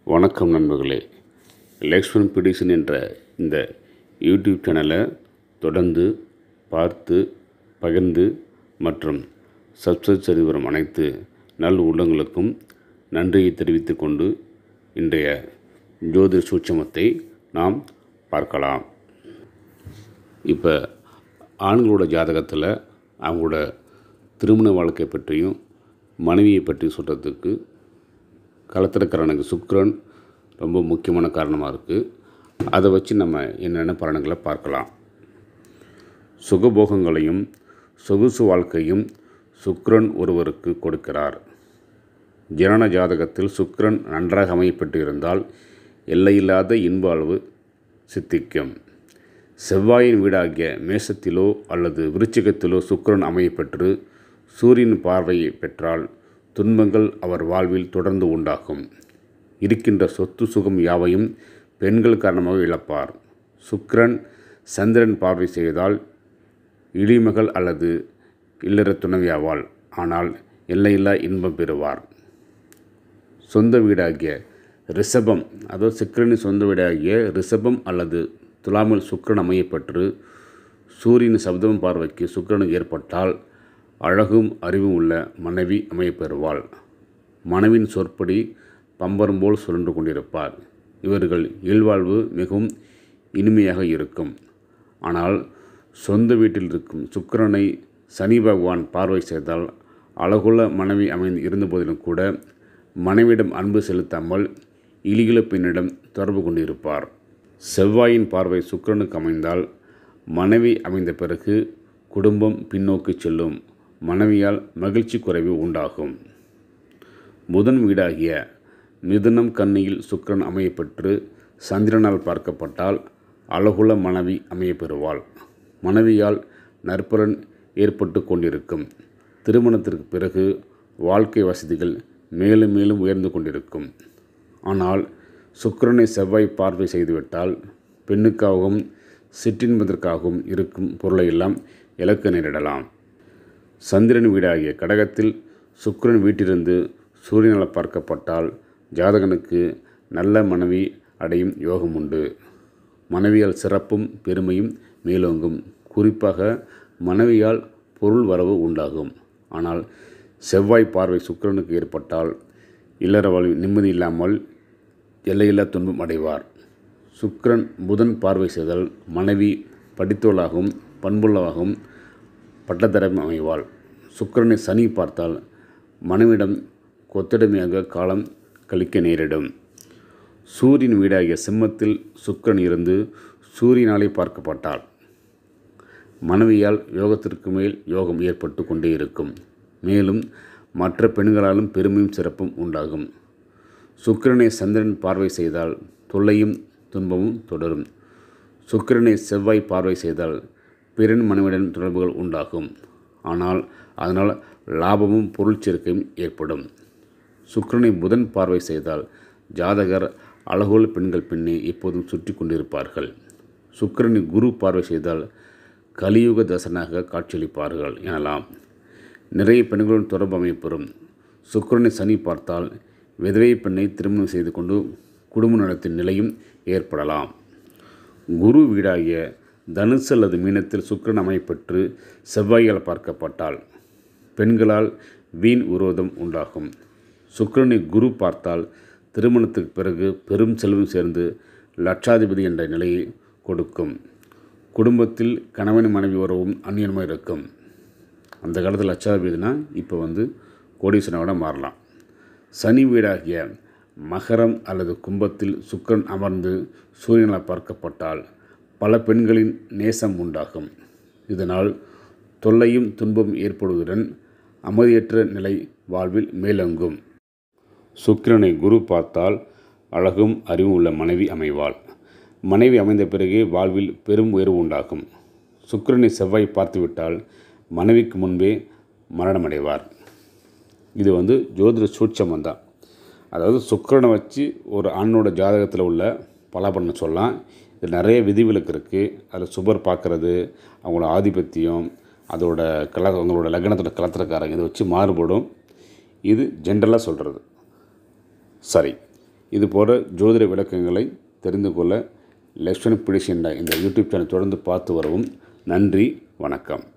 வணக்கம் நண்பர்களே லக்ஷ்மன் பிடிஷன் என்ற இந்த யூடியூப் சேனலை தொடர்ந்து பார்த்து பகிர்ந்து மற்றும் சப்ஸ்கிரைப் செய்து வரும் அனைத்து நல் உள்ளங்களுக்கும் நன்றியை தெரிவித்துக் கொண்டு இன்றைய ஜோதிட சூட்சமத்தை நாம் பார்க்கலாம் இப்போ ஆண்களோட ஜாதகத்தில் அவங்களோட திருமண வாழ்க்கை பற்றியும் மனைவியை பற்றி சொல்கிறதுக்கு கலத்திரக்காரனுக்கு சுக்கிரன் ரொம்ப முக்கியமான காரணமாக இருக்குது அதை வச்சு நம்ம என்னென்ன பலன்களை பார்க்கலாம் சுகபோகங்களையும் சொகுசு வாழ்க்கையும் சுக்கிரன் ஒருவருக்கு கொடுக்கிறார் ஜனன ஜாதகத்தில் சுக்கிரன் நன்றாக அமையப்பட்டு இருந்தால் எல்லையில்லாத இன்ப அளவு சித்திக்கும் செவ்வாயின் வீடாகிய மேசத்திலோ அல்லது விருச்சிகத்திலோ சுக்கிரன் அமையப்பெற்று சூரியன் பார்வையை பெற்றால் துன்பங்கள் அவர் வாழ்வில் தொடர்ந்து உண்டாகும் இருக்கின்ற சொத்து சுகம் யாவையும் பெண்கள் காரணமாக இழப்பார் சுக்கிரன் சந்திரன் பார்வை செய்தால் இடிமகள் அல்லது இல்லற துணைவியாவாள் ஆனால் எல்லையில்லா இன்பம் பெறுவார் சொந்த வீடாகிய ரிஷபம் அதாவது சுக்கிரனின் சொந்த வீடாகிய ரிஷபம் அல்லது துலாமில் சுக்கிரன் அமையப்பட்டு சூரியன் சப்தம் பார்வைக்கு சுக்கிரனுக்கு ஏற்பட்டால் அழகும் அறிவும் உள்ள மனைவி அமையப்பெறுவாள் மனைவின் சொற்படி பம்பரம் போல் சுழன்று கொண்டிருப்பார் இவர்கள் இல்வாழ்வு மிகவும் இனிமையாக இருக்கும் ஆனால் சொந்த வீட்டில் இருக்கும் சுக்கிரனை சனி பகவான் பார்வை செய்தால் அழகுள்ள மனைவி அமைந்து இருந்தபோதிலும் கூட மனைவியிடம் அன்பு செலுத்தாமல் இலிகுல பெண்ணிடம் தொடர்பு கொண்டிருப்பார் செவ்வாயின் பார்வை சுக்கிரனுக்கு அமைந்தால் மனைவி அமைந்த பிறகு குடும்பம் பின்னோக்கி செல்லும் மனைவியால் மகிழ்ச்சி குறைவு உண்டாகும் புதன் வீடாகிய மிதுனம் கன்னியில் சுக்கிரன் அமையப்பெற்று சந்திரனால் பார்க்கப்பட்டால் அழகுள்ள மனைவி அமையப்பெறுவாள் மனைவியால் நற்பலன் ஏற்பட்டு கொண்டிருக்கும் திருமணத்திற்கு பிறகு வாழ்க்கை வசதிகள் மேலும் மேலும் உயர்ந்து கொண்டிருக்கும் ஆனால் சுக்கிரனை செவ்வாய் பார்வை செய்துவிட்டால் பெண்ணுக்காகவும் சிற்றின்பதற்காகவும் இருக்கும் பொருளையெல்லாம் இழக்க நேரிடலாம் சந்திரன் வீடாகிய கடகத்தில் சுக்கிரன் வீட்டிலிருந்து சூரியனால் பார்க்கப்பட்டால் ஜாதகனுக்கு நல்ல மனைவி அடையும் யோகம் உண்டு மனைவியால் சிறப்பும் பெருமையும் மேலோங்கும் குறிப்பாக மனைவியால் பொருள் வரவு உண்டாகும் ஆனால் செவ்வாய் பார்வை சுக்கிரனுக்கு ஏற்பட்டால் இல்லற வாழ்வு நிம்மதி இல்லாமல் எல்லையில்லா துன்பம் அடைவார் சுக்கிரன் புதன் பார்வை செய்தால் மனைவி படித்தோளாகவும் பண்புள்ளவாகவும் பட்டத்தரம் அமைவாள் சுக்கிரனை சனி பார்த்தால் மனைவிடம் கொத்தடிமையாக காலம் கழிக்க நேரிடும் சூரியன் வீடாகிய சிம்மத்தில் சுக்கிரன் இருந்து சூரியனாலே பார்க்கப்பட்டால் மனைவியால் யோகத்திற்கு மேல் யோகம் ஏற்பட்டு கொண்டே இருக்கும் மேலும் மற்ற பெண்களாலும் பெருமையும் சிறப்பும் உண்டாகும் சுக்கிரனை சந்திரன் பார்வை செய்தால் தொல்லையும் துன்பமும் தொடரும் சுக்கிரனை செவ்வாய் பார்வை செய்தால் பிறன் மனைவிடன் தொடர்புகள் உண்டாகும் ஆனால் அதனால் லாபமும் பொருள் சேர்க்கையும் ஏற்படும் சுக்கிரனை புதன் பார்வை செய்தால் ஜாதகர் அழகோல் பெண்கள் பின்னே எப்போதும் சுற்றி கொண்டிருப்பார்கள் சுக்கிரனை குரு பார்வை செய்தால் கலியுக தசனாக காட்சியளிப்பார்கள் எனலாம் நிறைய பெண்களுடன் தொடர்பு அமைப்பெறும் சுக்கிரனை சனி பார்த்தால் விதவை பெண்ணை திருமணம் செய்து கொண்டு குடும்ப நடத்தின் நிலையும் ஏற்படலாம் குரு வீடாகிய தனுசு அல்லது மீனத்தில் சுக்கிரன் அமைப்பெற்று செவ்வாயால் பார்க்கப்பட்டால் பெண்களால் வீண் விரோதம் உண்டாகும் சுக்கிரனை குரு பார்த்தால் திருமணத்துக்கு பிறகு பெரும் செல்வம் சேர்ந்து லட்சாதிபதி என்ற நிலையை கொடுக்கும் குடும்பத்தில் கணவன் மனைவி உறவும் அந்நியமாக இருக்கும் அந்த காலத்தில் லட்சாதிபதினா இப்போ வந்து கோடீஸ்வரனோட மாறலாம் சனி வீடாகிய மகரம் அல்லது கும்பத்தில் சுக்கரன் அமர்ந்து சூரியனால் பார்க்கப்பட்டால் பல பெண்களின் நேசம் உண்டாகும் இதனால் தொல்லையும் துன்பம் ஏற்படுவதுடன் அமைதியற்ற நிலை வாழ்வில் மேலோங்கும் சுக்கிரனை குரு பார்த்தால் அழகும் அறிவும் உள்ள மனைவி அமைவாள் மனைவி அமைந்த பிறகு வாழ்வில் பெரும் உயர்வு உண்டாகும் சுக்கிரனை செவ்வாய் பார்த்துவிட்டால் மனைவிக்கு முன்பே மரணமடைவார் இது வந்து ஜோதிட சூட்சமம் தான் அதாவது சுக்கிரனை வச்சு ஒரு ஆணோட ஜாதகத்தில் உள்ள பலாபலனை சொல்லலாம் இது நிறைய விதிவிலக்கு இருக்குது அதில் சுபர் பார்க்குறது அவங்களோட ஆதிபத்தியம் அதோட கல அவங்களோட லக்னத்தோட கலத்திரக்காரங்க இதை வச்சு மாறுபடும் இது ஜென்ரலாக சொல்கிறது சரி இதுபோல ஜோதிட விளக்கங்களை தெரிந்து கொள்ள லெக்ஷன் பிடிஸ் என்ற இந்த யூடியூப் சேனல் தொடர்ந்து பார்த்து வரவும் நன்றி வணக்கம்